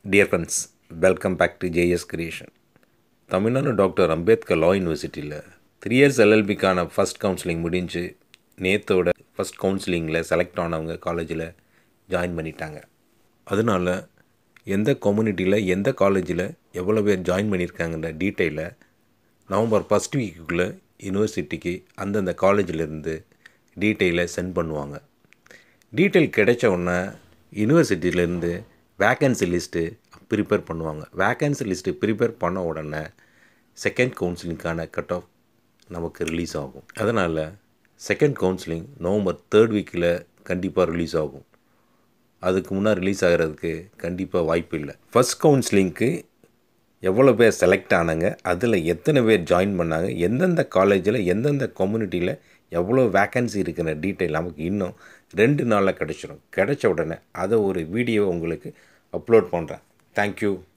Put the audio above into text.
dear friends welcome back to J S creation Tamil Nadu doctor Ambedkar law யூனிவர்சிட்டியில் three years எல்எல்பிக்கான first counselling முடிஞ்சு நேத்தோட first கவுன்சிலிங்கில் செலக்ட் ஆனவங்க காலேஜில் ஜாயின் பண்ணிட்டாங்க அதனால் எந்த கம்யூனிட்டியில் எந்த காலேஜில் எவ்வளோ பேர் ஜாயின் பண்ணியிருக்காங்கன்ற டீட்டெயிலை நவம்பர் ஃபஸ்ட் வீக்குள்ளே யூனிவர்சிட்டிக்கு அந்தந்த காலேஜிலேருந்து டீட்டெயிலை சென்ட் பண்ணுவாங்க டீட்டெயில் கிடைச்ச உடனே யூனிவர்சிட்டியிலேருந்து வேக்கன்சி லிஸ்ட்டு ப்ரிப்பேர் பண்ணுவாங்க வேக்கன்சி லிஸ்ட்டு ப்ரிப்பேர் பண்ண உடனே செகண்ட் கவுன்சிலிங்க்கான கட் ஆஃப் நமக்கு ரிலீஸ் ஆகும் அதனால் செகண்ட் கவுன்சிலிங் நவம்பர் தேர்ட் வீக்கில் கண்டிப்பாக ரிலீஸ் ஆகும் அதுக்கு முன்னாடி ரிலீஸ் ஆகிறதுக்கு கண்டிப்பாக வாய்ப்பு இல்லை ஃபஸ்ட் கவுன்சிலிங்க்கு எவ்வளோ பேர் செலக்ட் ஆனாங்க அதில் எத்தனை பேர் ஜாயின் பண்ணாங்க எந்தெந்த காலேஜில் எந்தெந்த கம்யூனிட்டியில் எவ்வளோ வேக்கன்சி இருக்கிற டீட்டெயில் நமக்கு இன்னும் ரெண்டு நாளில் கிடச்சிரும் கிடைச்ச உடனே அதை ஒரு வீடியோ உங்களுக்கு அப்லோட் பண்ணுறேன் தேங்க்யூ